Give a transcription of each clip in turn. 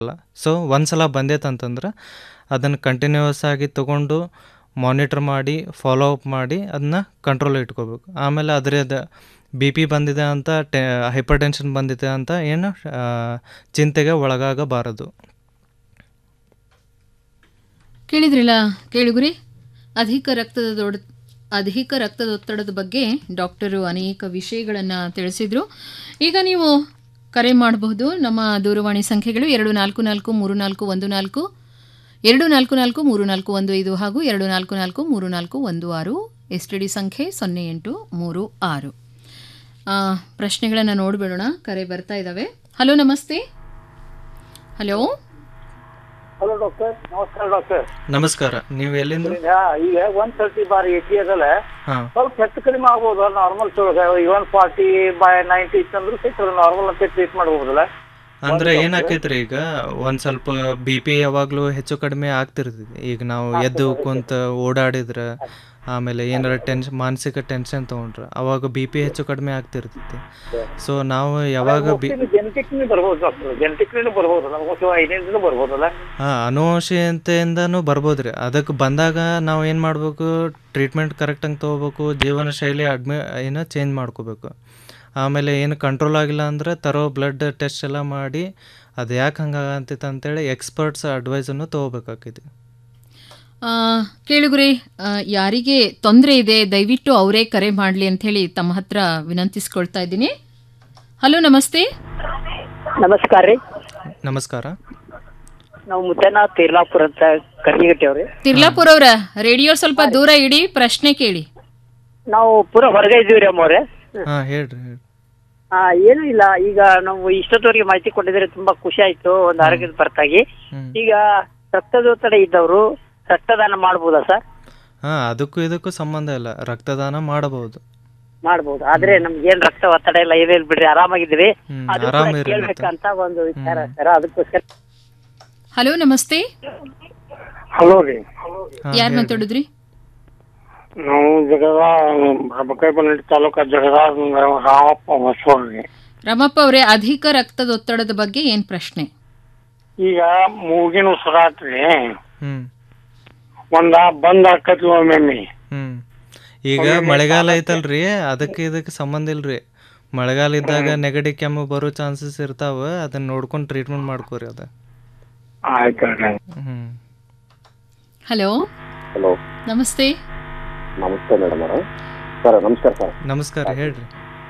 ಅಲ್ಲ ಸೊ ಒಂದ್ಸಲ ಬಂದೈತಂತಂದ್ರೆ ಅದನ್ನು ಕಂಟಿನ್ಯೂಸ್ ಆಗಿ ತೊಗೊಂಡು ಮಾನಿಟ್ರ್ ಮಾಡಿ ಫಾಲೋ ಅಪ್ ಮಾಡಿ ಅದನ್ನ ಕಂಟ್ರೋಲ್ ಇಟ್ಕೋಬೇಕು ಆಮೇಲೆ ಅದರದ ಬಿ ಪಿ ಬಂದಿದೆ ಅಂತ ಟೆ ಹೈಪರ್ ಟೆನ್ಷನ್ ಬಂದಿದೆ ಅಂತ ಏನು ಆ, ಚಿಂತೆಗೆ ಒಳಗಾಗಬಾರದು ಕೇಳಿದ್ರಿಲ್ಲ ಕೇಳುಗುರಿ ಅಧಿಕ ರಕ್ತದ ದೊಡ್ ಅಧಿಕ ರಕ್ತದೊತ್ತಡದ ಬಗ್ಗೆ ಡಾಕ್ಟರು ಅನೇಕ ವಿಷಯಗಳನ್ನು ತಿಳಿಸಿದರು ಈಗ ನೀವು ಕರೆ ಮಾಡಬಹುದು ನಮ್ಮ ದೂರವಾಣಿ ಸಂಖ್ಯೆಗಳು ಎರಡು ನಾಲ್ಕು ನಾಲ್ಕು ಮೂರು ನಾಲ್ಕು ಒಂದು ನಾಲ್ಕು ಎರಡು ನಾಲ್ಕು ನಾಲ್ಕು ಮೂರು ನಾಲ್ಕು ಒಂದು ಐದು ಹಾಗೂ ಎರಡು ನಾಲ್ಕು ನಾಲ್ಕು ಮೂರು ನಾಲ್ಕು ಒಂದು ಆರು ಎಸ್ ಟಿ ಡಿ ಸಂಖ್ಯೆ ಸೊನ್ನೆ ಎಂಟು ಮೂರು ಆರು ಪ್ರಶ್ನೆಗಳನ್ನು ನೋಡಿಬಿಡೋಣ ಕರೆ ಬರ್ತಾ ಇದ್ದಾವೆ ಹಲೋ ನಮಸ್ತೆ ಹಲೋ ಹಲೋ ಡಾಕ್ಟರ್ ನಮಸ್ಕಾರ ಡಾಕ್ಟರ್ ನಮಸ್ಕಾರ ನೀವು ಎಲ್ಲಿಂದ ಈಗ ಈಗ ಒನ್ ತರ್ಟಿ ಬಾರ್ ಏಟಿ ಅದಲ್ಲ ಹಾಂ ಸ್ವಲ್ಪ ಹೆಚ್ಚು ಕಡಿಮೆ ಆಗ್ಬೋದು normal one forty by ninety ಇತ್ತಂದ್ರೂ ಸಹಿತ ನಾರ್ಮಲ್ ಅಂತ ಟ್ರೀಟ್ ಮಾಡ್ಬೋದಲ್ಲ ಅಂದ್ರೆ ಏನಾಕೈತ್ರಿ ಈಗ ಒಂದ್ ಸ್ವಲ್ಪ ಬಿ ಪಿ ಯಾವಾಗ್ಲೂ ಹೆಚ್ಚು ಕಡಿಮೆ ಆಗ್ತಿರ್ತೈತಿ ಈಗ ನಾವು ಎದ್ದು ಕುಂತ ಓಡಾಡಿದ್ರ ಆಮೇಲೆ ಏನಾರ ಟೆನ್ಷನ್ ಮಾನಸಿಕ ಟೆನ್ಷನ್ ತಗೊಂಡ್ರ ಅವಾಗ ಬಿ ಪಿ ಹೆಚ್ಚು ಕಡಿಮೆ ಆಗ್ತಿರ್ತೈತಿ ಸೊ ನಾವು ಯಾವಾಗ ಬಿ ಜೆನೆಟಿಕ್ಲಿ ಬರ್ಬೋದು ಡಾಕ್ಟರ್ ಜೆನೆಟಿಕ್ಲಿ ಬರ್ಬೋದಲ್ಲ ಮೋಸ್ಟ್ಲಿ ಐದನೇದಿಂದ ಬರ್ಬೋದಲ್ಲ ಹಾ ಅನುವಂಶೀಯತೆಯಿಂದನೂ ಬರ್ಬೋದ್ರಿ ಅದಕ್ಕೆ ಬಂದಾಗ ನಾವು ಏನು ಮಾಡಬೇಕು ಟ್ರೀಟ್ಮೆಂಟ್ ಕರೆಕ್ಟಾಗಿ ತೊಗೋಬೇಕು ಜೀವನ ಶೈಲಿ ಅಡ್ಮಿ ಏನು ಚೇಂಜ್ ಮಾಡ್ಕೋಬೇಕು ಆಮೇಲೆ ಏನು ಕಂಟ್ರೋಲ್ ಆಗಿಲ್ಲ ಅಂದ್ರೆ ತರೋ ಬ್ಲಡ್ ಟೆಸ್ಟ್ ಎಲ್ಲ ಮಾಡಿ ಅದು ಯಾಕೆ ಹಂಗಾಗಂತೈತೆ ಅಂತೇಳಿ ಎಕ್ಸ್ಪರ್ಟ್ಸ್ ಅಡ್ವೈಸನ್ನು ತೊಗೋಬೇಕಾಕೈತಿ ಆ, ಕೇಳುಗರೆ ಆ, ಯಾರಿಗೆ ತೊಂದರೆ ಇದೆ ದಯವಿಟ್ಟು ಅವರೇ ಕರೆ ಮಾಡಲಿ ಅಂಥೇಳಿ ತಮ್ಮ ಹತ್ರ ವಿನಂತಿಸ್ಕೊಳ್ತಾ ಇದ್ದೀನಿ ಹಲೋ ನಮಸ್ತೆ ನಮಸ್ಕಾರ ರೀ ನಮಸ್ಕಾರ ನಾವು ಮುದ್ದನ ತೇರ್ಲಾಪುರ ಅಂತ ಕರ್ನಿಗಟ್ಟಿ ಅವ್ರಿ ತಿರ್ಲಾಪುರ ಅವರ ರೇಡಿಯೋ ಸ್ವಲ್ಪ ದೂರ ಇಡಿ ಪ್ರಶ್ನೆ ಕೇಳಿ ನಾವು ಪೂರ ಹೊರಗೆ ಇದೀವಿ ರೀ ಅಮ್ಮವ್ರೆ ಹಾಂ ಹೇಳ್ರಿ ಹೇಳ್ರಿ ಆ, ಏನೂ ಇಲ್ಲ ಈಗ ನಾವು ಇಷ್ಟೊತ್ತವರೆಗೆ ಮಾಹಿತಿ ಕೊಟ್ಟಿದ್ರೆ ತುಂಬಾ ಖುಷಿ ಆಯ್ತು ಒಂದು ಆರೋಗ್ಯದ ಹೊರತಾಗಿ ಹ್ಮ್. ಈಗ ರಕ್ತದೊತ್ತಡ ಇದ್ದವರು ರಕ್ತದಾನ ಮಾಡ್ಬೋದಾ ಸರ್ ಹಾಂ ಅದಕ್ಕೂ ಇದಕ್ಕೂ ಸಂಬಂಧ ಇಲ್ಲ ರಕ್ತದಾನ ಮಾಡಬಹುದು ಮಾಡ್ಬೋದು ಆದ್ರೆ ನಮ್ಗೆ ಏನ್ ರಕ್ತ ಒತ್ತಡ ಇಲ್ಲ ಏನಿಲ್ಲ ಬಿಡ್ರಿ ಆರಾಮಾಗಿದ್ದೀವಿ ಹ್ಮ್, ಅದು ಕೂಡ ಆರಾಮಿರಿ ಮತ್ತೆ. ಕೇಳ್ಬೇಕಂತ ಒಂದು ವಿಚಾರ ಸರ್ ಅದಕ್ಕೋಸ್ಕರ ಹಲೋ ನಮಸ್ತೆ ಹಲೋ ರೀ ಹಾಂ ಯಾರು ಮಾತಾಡಿದ್ರಿ ನಾವು ಜಗದ ಬಕೈಬನಹಳ್ಳಿ ತಾಲೂಕ ಜಗದ ರಾಮಪ್ಪ ಹೊಸೂರು ರೀ ರಮಪ್ಪ ಅವರೇ ಅಧಿಕ ರಕ್ತದೊತ್ತಡದ ಬಗ್ಗೆ ಏನ್ ಪ್ರಶ್ನೆ ಈಗ ಮೂಗಿನ ಉಸಿರಾಟ್ರಿ ಹ್ಞೂ ಒಂದ ಬಂದ್ ಆಕತಿ ಒಮ್ಮೆ ಹ್ಮ್ ಈಗ ಮಳೆಗಾಲ ಐತಲ್ರಿ ಅದಕ್ಕೆ ಇದಕ್ಕೆ ಸಂಬಂಧ ಇಲ್ರಿ ಮಳೆಗಾಲ ಇದ್ದಾಗ ನೆಗಡಿ ಕೆಮ್ಮು ಬರೋ ಚಾನ್ಸಸ್ ಇರ್ತಾವ ಅದನ್ನ ನೋಡ್ಕೊಂಡು ಟ್ರೀಟ್ಮೆಂಟ್ ಮಾಡ್ಕೋರಿ ಅದ ಆಯ್ತು ಹ್ಮ್ ಹಲೋ ಹಲೋ ನಮಸ್ತೆ ನಮಸ್ತೆ ಮೇಡಮ್ ಅವರ ಸರ್ ನಮಸ್ಕಾರ ಸರ್ ನಮಸ್ಕಾರ ಹೇಳ್ರಿ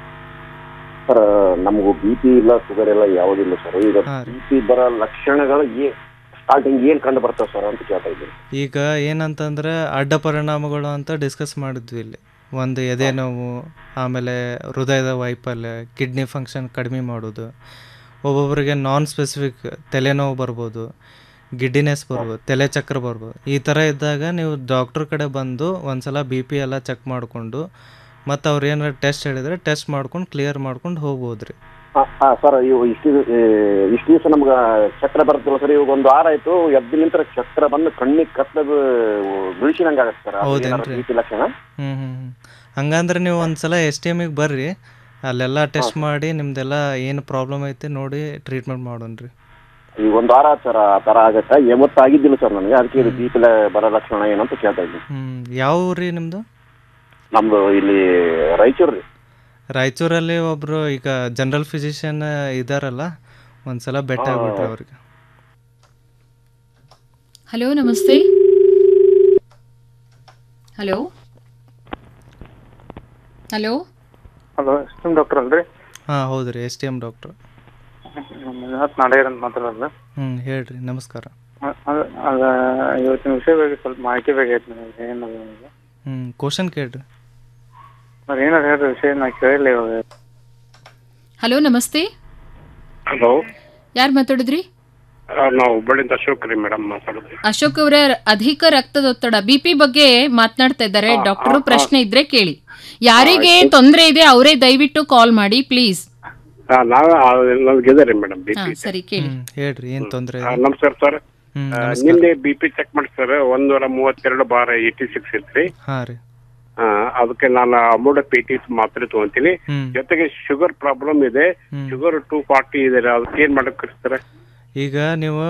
ಸರ್ ನಮಗೂ ಬಿ ಪಿ ಇಲ್ಲ ಶುಗರ್ ಇಲ್ಲ ಯಾವುದಿಲ್ಲ ಸರ್ ಈಗ ಹಾ ರೀ. ಬಿ ಪಿ ಬರೋ ಲಕ್ಷಣಗಳು ಏ ಸ್ಟಾರ್ಟಿಂಗ್ ಏನ್ ಕಂಡು ಬರ್ತವೆ ಸರ್ ಅಂತ ಕೇಳ್ತಾ ಇದ್ದೀನಿ ಈಗ ಏನಂತಂದ್ರೆ ಅಡ್ಡ ಪರಿಣಾಮಗಳು ಅಂತ ಡಿಸ್ಕಸ್ ಮಾಡಿದ್ವಿ ಇಲ್ಲಿ ಒಂದು ಎದೆ ನೋವು ಆಮೇಲೆ ಹೃದಯದ ವೈಫಲ್ಯ ಕಿಡ್ನಿ ಫಂಕ್ಷನ್ ಕಡಿಮೆ ಮಾಡೋದು ಒಬ್ಬೊಬ್ಬರಿಗೆ ನಾನ್ ಸ್ಪೆಸಿಫಿಕ್ ತಲೆನೋವು ಬರ್ಬೋದು ಗಿಡ್ಡಿನೆಸ್ ಬರ್ಬೋದು ತಲೆ ಚಕ್ರ ಬರ್ಬೋದು ಈ ಥರ ಇದ್ದಾಗ ನೀವು ಡಾಕ್ಟ್ರ್ ಕಡೆ ಬಂದು ಒಂದ್ಸಲ ಬಿ ಪಿ ಎಲ್ಲ ಚೆಕ್ ಮಾಡಿಕೊಂಡು ಮತ್ತು ಅವ್ರು ಏನಾರು ಟೆಸ್ಟ್ ಹೇಳಿದ್ರೆ ಟೆಸ್ಟ್ ಮಾಡ್ಕೊಂಡು ಕ್ಲಿಯರ್ ಮಾಡ್ಕೊಂಡು ಹೋಗ್ಬೋದು ರೀ ಹಾ ಹಾ ಸರ್ ಇವು ಇಷ್ಟು ಇಷ್ಟು ದಿವಸ ನಮ್ಗೆ ಚಕ್ರ ಬರುತ್ತಲ್ಲ ಸರ್ ಇವಾಗ ಒಂದು ವಾರ ಆಯ್ತು ಎದ್ದು ನಿಂತರ ಚಕ್ರ ಬಂದು ಕಣ್ಣಿಗೆ ಕತ್ತದು ಬಿಳಿಸಿದಂಗೆ ಆಗತ್ತೆ ಸರ್ ಹೌದೇನ್ರಿ? ಬಿ ಪಿ ಲಕ್ಷಣ ಹ್ಞೂ ಹ್ಞೂ ಹ್ಞೂ ಹಂಗಂದ್ರೆ ನೀವು ಒಂದ್ಸಲ ಎಸ್ ಟಿ ಎಮಿಗೆ ಬರ್ರಿ ಅಲ್ಲೆಲ್ಲ ಟೆಸ್ಟ್ ಮಾಡಿ ನಿಮ್ದೆಲ್ಲ ಏನು ಪ್ರಾಬ್ಲಮ್ ಐತೆ ನೋಡಿ ಟ್ರೀಟ್ಮೆಂಟ್ ಮಾಡೋಣ ರೀ ಈಗ ಒಂದು ವಾರ ಆಯ್ತು ಸರ್ ಆ ಥರ ಆಗತ್ತೆ ಯಾವತ್ತು ಆಗಿದ್ದಿಲ್ಲ ಸರ್ ನನಗೆ ಅದಕ್ಕೆ ಇದು ಬಿ ಪಿ ಬರೋ ಲಕ್ಷಣ ಏನಂತ ಕೇಳ್ತಾ ಇದ್ದೀನಿ ಹ್ಞೂ ಯಾವ ಊರು ರೀ ನಿಮ್ಮದು ನಮ್ದು ಇಲ್ಲಿ ರಾಯಚೂರು ರೀ ರಾಯಚೂರಲ್ಲಿ ಒಬ್ಬರು ಈಗ ಜನರಲ್ ಫಿಸಿಷಿಯನ್ ಇದ್ದಾರಲ್ಲ ಒಂದ್ಸಲ ಬೆಟ್ಟ ಆಗ್ಬಿಟ್ರಿ ಅವ್ರಿಗೆ ಹಲೋ ನಮಸ್ತೆ hello hello hello yes doctor ಅಲ್ರಿ ಹಾಂ ಹೌದು ರೀ S T M doctor Manjunath Nader ಅಂತ ಮಾತಾಡೋದು ಹ್ಞೂ ಹೇಳ್ರಿ ನಮಸ್ಕಾರ ಅ- ಅದ ಅದ ಇವತ್ತಿನ ವಿಷಯ ಬಗ್ಗೆ ಸ್ವಲ್ಪ ಮಾಹಿತಿ ಬೇಕಾಯ್ತು ನನಗೆ ಏನು ಹ್ಞೂ ಕ್ವಶನ್ ಕೇಳ್ರಿ ಸರ್ ಏನಾರು ಹೇಳ್ರಿ ವಿಷಯ ನಾ ಕೇಳಿಲ್ಲ ಇವಾಗ ಹಲೋ ನಮಸ್ತೆ ಹಲೋ ಯಾರು ಮಾತಾಡಿದ್ರಿ ನಾವು ಹುಬ್ಬಳ್ಳಿಯಿಂದ ಅಶೋಕ್ ರೀ ಮೇಡಮ್ ಮಾತಾಡೋದು ಅಶೋಕ್ ಅವರ ಅಧಿಕ ರಕ್ತದೊತ್ತಡ ಬಿ ಪಿ ಬಗ್ಗೆ ಮಾತನಾಡ್ತಾ ಇದ್ದಾರೆ ಡಾಕ್ಟರು ಪ್ರಶ್ನೆ ಇದ್ರೆ ಕೇಳಿ ಯಾರಿಗೆ ತೊಂದರೆ ಇದೆ ಅವರೇ ದಯವಿಟ್ಟು ಕಾಲ್ ಮಾಡಿ ಪ್ಲೀಸ್ ನಾವೇ ನಮ್ಗೆ ರೀ ಮೇಡಮ್ ಬಿ ಹಾ ಪಿ ಸರಿ ಕೇಳಿ ಹ್ಞೂ ಹೇಳ್ರಿ ಏನು ತೊಂದರೆ ನಮಸ್ಕಾರ ಸರ್ ಹ್ಞೂ ಆ, ನಮಸ್ಕಾರ ನಿನ್ನೆ ಬಿ ಪಿ ಚೆಕ್ ಮಾಡಿ ಸರ್ ಒಂದೂರ ಮೂವತ್ತೆರಡು ಬಾರ ಏಯ್ಟಿ ಸಿಕ್ಸ್ ಇತ್ರಿ ಹಾಂ ರೀ ಆ, ಅದಕ್ಕೆ ನಾನು ಅಮೋಡ ಪಿ ಟಿ ಮಾತ್ರೆ ತಗೊಂತೀನಿ ಹ್ಞೂ ಜೊತೆಗೆ ಶುಗರ್ ಪ್ರಾಬ್ಲಮ್ ಇದೆ ಹ್ಮ್. ಶುಗರ್ ಟೂ ಫಾರ್ಟಿ ಇದೆ ಅದಕ್ಕೆ ಏನ್ ಮಾಡಕ್ ಸರ್ ಈಗ ನೀವು